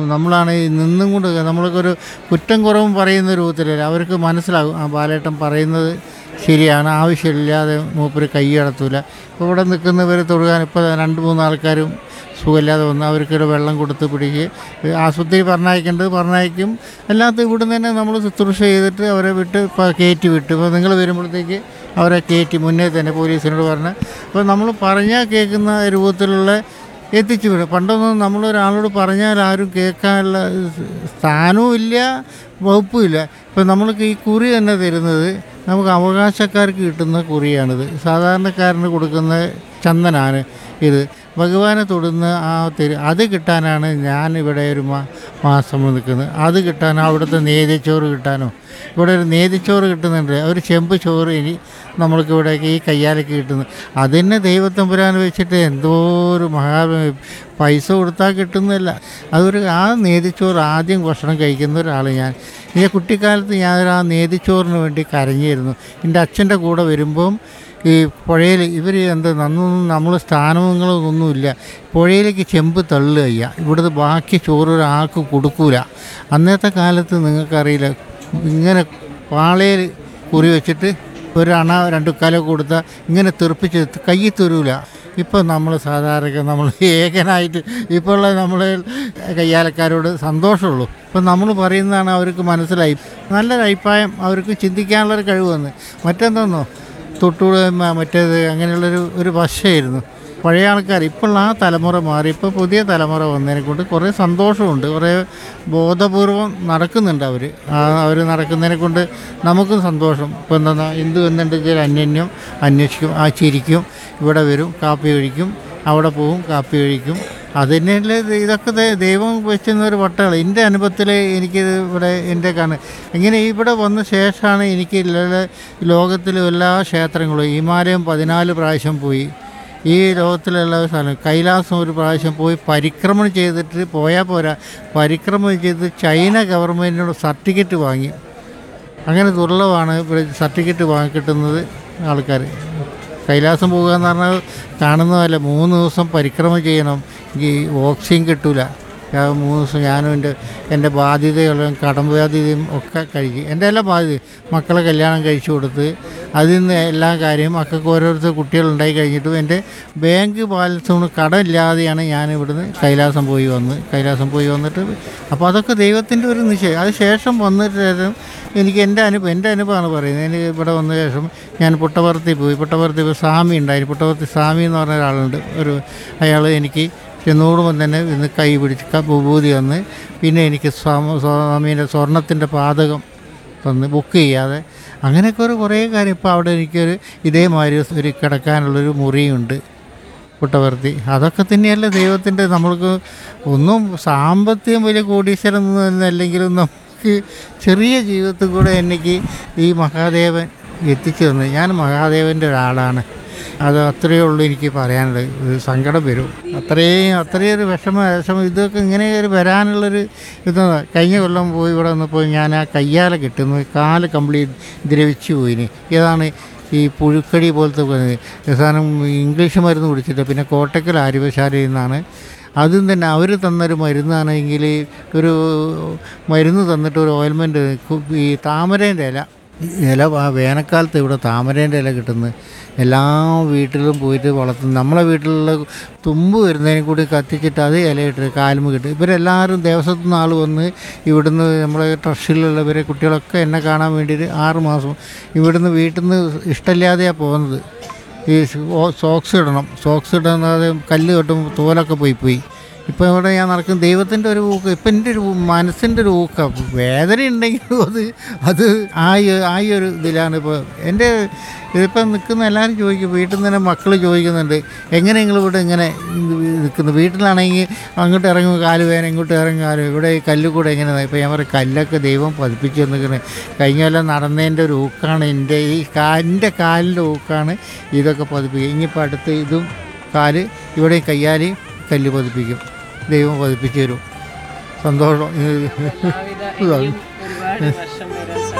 നമ്മളാണ് ഈ നിന്നും കൊണ്ട് നമ്മൾക്കൊരു കുറ്റം കുറവും പറയുന്ന രൂപത്തിലല്ല അവർക്ക് മനസ്സിലാകും ആ ബാലേട്ടൻ പറയുന്നത് ശരിയാണ് ആവശ്യമില്ലാതെ മൂപ്പര് കൈ കടത്തൂല ഇപ്പോൾ ഇവിടെ നിൽക്കുന്നവർ തൊഴുകാൻ ഇപ്പോൾ രണ്ട് മൂന്ന് ആൾക്കാരും സുഖമില്ലാതെ വന്ന് അവർക്കൊരു വെള്ളം കൊടുത്ത് പിടിക്കുക ആശുപത്രി പറഞ്ഞയക്കേണ്ടത് പറഞ്ഞയക്കും എല്ലാത്തും ഇവിടുന്ന് തന്നെ നമ്മൾ ശുശ്രൂഷ ചെയ്തിട്ട് അവരെ വിട്ട് ഇപ്പോൾ കയറ്റി വിട്ടു ഇപ്പോൾ നിങ്ങൾ വരുമ്പോഴത്തേക്ക് അവരെ കയറ്റി മുന്നേ തന്നെ പോലീസിനോട് പറഞ്ഞ് അപ്പോൾ നമ്മൾ പറഞ്ഞാൽ കേൾക്കുന്ന രൂപത്തിലുള്ള എത്തിച്ചു വിടും പണ്ടൊന്നും നമ്മളൊരാളോട് പറഞ്ഞാൽ ആരും കേൾക്കാനുള്ള സ്ഥാനവും ഇല്ല വകുപ്പും ഇല്ല ഇപ്പം നമ്മൾക്ക് ഈ കുറി തന്നെ തരുന്നത് നമുക്ക് അവകാശക്കാർക്ക് കിട്ടുന്ന കുറിയാണിത് സാധാരണക്കാരന് കൊടുക്കുന്ന ചന്ദനാണ് ഇത് ഭഗവാനെ തൊടുന്ന ആ തെരു അത് കിട്ടാനാണ് ഞാൻ ഇവിടെ ഒരു മാ മാസം നിൽക്കുന്നത് അത് കിട്ടാനോ അവിടുത്തെ നേതിച്ചോറ് കിട്ടാനോ ഇവിടെ ഒരു നേതിച്ചോറ് കിട്ടുന്നുണ്ട് ഒരു ചെമ്പ് ചോറ് ഇനി നമ്മൾക്ക് ഇവിടേക്ക് ഈ കയ്യാലൊക്കെ കിട്ടുന്നു അതിനെ ദൈവത്തമ്പുരാൻ വെച്ചിട്ട് എന്തോ ഒരു മഹാ പൈസ കൊടുത്താൽ കിട്ടുന്നില്ല അതൊരു ആ നേതിച്ചോറ് ആദ്യം ഭക്ഷണം കഴിക്കുന്ന ഒരാൾ ഞാൻ ഈ കുട്ടിക്കാലത്ത് ഞാൻ ആ നേതിച്ചോറിന് വേണ്ടി കരഞ്ഞിരുന്നു എൻ്റെ അച്ഛൻ്റെ കൂടെ വരുമ്പം ഈ പുഴയിൽ ഇവർ എന്ത് നന്നൊന്നും നമ്മൾ സ്ഥാനങ്ങളും ഒന്നുമില്ല പുഴയിലേക്ക് ചെമ്പ് തള്ളുക ചെയ്യുക ഇവിടുത്തെ ബാക്കി ചോറ് ഒരാൾക്ക് കൊടുക്കൂല അന്നത്തെ കാലത്ത് നിങ്ങൾക്കറിയില്ല ഇങ്ങനെ പാളയിൽ കുറി വെച്ചിട്ട് ഒരു അണ രണ്ട് കല കൊടുത്താൽ ഇങ്ങനെ തെറിപ്പിച്ച് കയ്യിൽ തരൂല ഇപ്പം നമ്മൾ സാധാരണ നമ്മൾ ഏകനായിട്ട് ഇപ്പോൾ നമ്മൾ കയ്യാലക്കാരോട് സന്തോഷമുള്ളൂ ഇപ്പം നമ്മൾ പറയുന്നതാണ് അവർക്ക് മനസ്സിലായി നല്ലൊരു അഭിപ്രായം അവർക്ക് ചിന്തിക്കാനുള്ളൊരു കഴിവ് വന്ന് മറ്റെന്തോന്നോ തൊട്ടുകൂടെ മറ്റേത് അങ്ങനെയുള്ളൊരു ഒരു വശമായിരുന്നു പഴയ ആൾക്കാർ ഇപ്പോൾ ആ തലമുറ മാറി ഇപ്പോൾ പുതിയ തലമുറ വന്നതിനെ കൊണ്ട് കുറേ സന്തോഷമുണ്ട് കുറേ ബോധപൂർവം നടക്കുന്നുണ്ട് അവർ അവർ നടക്കുന്നതിനെ കൊണ്ട് നമുക്കും സന്തോഷം ഇപ്പോൾ എന്താ എന്ത് എന്നുണ്ടെങ്കിൽ അന്യന്യം അന്വേഷിക്കും ആ ചിരിക്കും ഇവിടെ വരും കാപ്പി കഴിക്കും അവിടെ പോവും കാപ്പി കഴിക്കും അതിനല്ലേ ഇതൊക്കെ ദൈ- ദൈവം വെച്ചുന്ന ഒരു വട്ടകൾ എൻ്റെ അനുഭവത്തിൽ എനിക്ക് ഇവിടെ എൻ്റെ കാണുക ഇങ്ങനെ ഇവിടെ വന്ന ശേഷമാണ് എനിക്ക് ലോകത്തിലെ എല്ലാ ക്ഷേത്രങ്ങളും ഹിമാലയം പതിനാല് പ്രാവശ്യം പോയി ഈ ലോകത്തിലുള്ള സ്ഥലം കൈലാസം ഒരു പ്രാവശ്യം പോയി പരിക്രമണം ചെയ്തിട്ട് പോയാൽ പോരാ പരിക്രമണം ചെയ്ത് ചൈന ഗവൺമെൻറ്റിനോട് സർട്ടിഫിക്കറ്റ് വാങ്ങി അങ്ങനെ ദുർലഭമാണ് ഇവിടെ സർട്ടിഫിക്കറ്റ് വാങ്ങി കിട്ടുന്നത് ആൾക്കാർ കൈലാസം പോകുക എന്ന് പറഞ്ഞാൽ കാണുന്നതല്ല മൂന്ന് ദിവസം പരിക്രമം ചെയ്യണം ഈ ഓക്സിജൻ കിട്ടൂല ഞാൻ മൂന്ന് ദിവസം ഞാനും എൻ്റെ എൻ്റെ ബാധ്യതകളും കടം ബാധ്യതയും ഒക്കെ കഴിക്കും എൻ്റെ എല്ലാ ബാധ്യത മക്കളെ കല്യാണം കഴിച്ചു കൊടുത്ത് അതിൽ നിന്ന് എല്ലാ കാര്യവും മക്കൾക്ക് ഓരോരുത്തർ കുട്ടികളുണ്ടായി കഴിഞ്ഞിട്ടും എൻ്റെ ബാങ്ക് ബാലൻസ് കൊണ്ട് കടമില്ലാതെയാണ് ഞാൻ ഇവിടുന്ന് കൈലാസം പോയി വന്ന് കൈലാസം പോയി വന്നിട്ട് അപ്പോൾ അതൊക്കെ ദൈവത്തിൻ്റെ ഒരു നിശ്ചയം അത് ശേഷം വന്നിട്ട് ശേഷം എനിക്ക് എൻ്റെ അനുഭവം എൻ്റെ അനുഭവമാണ് പറയുന്നത് എനിക്ക് ഇവിടെ വന്ന ശേഷം ഞാൻ പുട്ടപർത്തി പോയി പുട്ടപർത്തി പോയി സ്വാമി ഉണ്ടായിരുന്നു പുട്ടപർത്തി സ്വാമി എന്ന് പറഞ്ഞ ഒരാളുണ്ട് ഒരു അയാൾ എനിക്ക് ചെന്നോടുമ്പോൾ തന്നെ ഇന്ന് കൈ പിടിച്ച് ക- വിഭൂതി തന്ന് പിന്നെ എനിക്ക് സ്വാമ സ്വാമീൻ്റെ സ്വർണത്തിൻ്റെ പാതകം തന്ന് ബുക്ക് ചെയ്യാതെ അങ്ങനെയൊക്കെ ഒരു കുറേ കാര്യം ഇപ്പോൾ അവിടെ എനിക്കൊരു ഇതേമാതിരി ഒരു കിടക്കാനുള്ളൊരു മുറിയുണ്ട് പുട്ടവർത്തി അതൊക്കെ തന്നെയല്ല ദൈവത്തിൻ്റെ നമ്മൾക്ക് ഒന്നും സാമ്പത്തികം വലിയ കോടീശ്വരം എന്നല്ലെങ്കിലും നമുക്ക് ചെറിയ ജീവിതത്തിൽ കൂടെ എനിക്ക് ഈ മഹാദേവൻ എത്തിച്ചു തന്നു ഞാൻ മഹാദേവൻ്റെ ഒരാളാണ് അത് അത്രയേ ഉള്ളൂ എനിക്ക് പറയാനുള്ളത് ഒരു സങ്കടം വരും അത്രയും അത്രയും ഒരു വിഷമ വിഷമം ഇതൊക്കെ ഇങ്ങനെ ഒരു വരാനുള്ളൊരു ഇത് കഴിഞ്ഞ കൊല്ലം പോയി ഇവിടെ വന്നപ്പോൾ ഞാൻ ആ കയ്യാല കിട്ടുന്നു കാല് കംപ്ലീറ്റ് ദ്രവിച്ചു പോയിന് ഇതാണ് ഈ പുഴുക്കടി പോലത്തെ പനി. അവസാനം ഇംഗ്ലീഷ് മരുന്ന് കുടിച്ചിട്ട് പിന്നെ കോട്ടക്കൽ ആര്യവശാലയിൽ നിന്നാണ് അതും തന്നെ അവർ തന്നൊരു മരുന്നാണെങ്കിൽ ഒരു മരുന്ന് തന്നിട്ട് ഒരു ഓയിൽമെൻറ്റ് ഈ താമരേൻ്റെ ഇല ഇല ആ വേനൽക്കാലത്ത് ഇവിടെ താമരേൻ്റെ ഇല കിട്ടുന്നത് എല്ലാ വീട്ടിലും പോയിട്ട് വളർത്തുന്നു നമ്മളെ വീട്ടിലുള്ള തുമ്പ് വരുന്നതിനെ കൂടി കത്തിച്ചിട്ട് അത് ഇലയിട്ട് കാലുമ കിട്ടും ഇവരെല്ലാവരും ദേവസ്വത്തു നിന്ന് ആൾ വന്ന് ഇവിടുന്ന് നമ്മളെ ട്രസ്റ്റിലുള്ളവരെ കുട്ടികളൊക്കെ എന്നെ കാണാൻ വേണ്ടിയിട്ട് ആറ് മാസം ഇവിടുന്ന് വീട്ടിൽ നിന്ന് ഇഷ്ടമില്ലാതെയാണ് പോകുന്നത് ഈ സോ- സോക്സ് ഇടണം സോക്സ് ഇടാതെ കല്ല് കെട്ടുമ്പോൾ തോലൊക്കെ പോയി പോയി ഇപ്പോൾ ഇവിടെ ഞാൻ നടക്കും ദൈവത്തിൻ്റെ ഒരു ഊക്ക് ഇപ്പം എൻ്റെ ഒരു മനസ്സിൻ്റെ ഒരു ഊക്ക വേദന ഉണ്ടെങ്കിലും അത് അത് ആ ഈ- ആ ഈ ഒരു ഇതിലാണ് ഇപ്പോൾ എൻ്റെ ഇതിപ്പം നിൽക്കുന്ന എല്ലാവരും ചോദിക്കും വീട്ടിൽ നിന്ന് തന്നെ മക്കൾ ചോദിക്കുന്നുണ്ട് എങ്ങനെ നിങ്ങൾ ഇവിടെ ഇങ്ങനെ നിൽക്കുന്നു വീട്ടിലാണെങ്കിൽ അങ്ങോട്ട് ഇറങ്ങും കാല് വേദന ഇങ്ങോട്ട് ഇറങ്ങും കാല് ഇവിടെ ഈ കല്ല് കൂടെ എങ്ങനെ ഇപ്പോൾ ഞാൻ പറയും കല്ലൊക്കെ ദൈവം പതിപ്പിച്ച് തന്നിരിക്കുന്നത് കഴിഞ്ഞ കൊല്ലം നടന്നതിൻ്റെ ഒരു ഊക്കാണ് എൻ്റെ ഈ കാലിൻ്റെ കാലിൻ്റെ ഊക്കാണ് ഇതൊക്കെ പതിപ്പിക്കുക ഇനിയിപ്പോൾ അടുത്ത് ഇതും കാല് ഇവിടെ കയ്യാലി കല്ല് പതിപ്പിക്കും ദൈവം പതിപ്പിച്ചു തരും സന്തോഷം എല്ലാവിധ ഇനിയും ഒരുപാട് വർഷം വരെ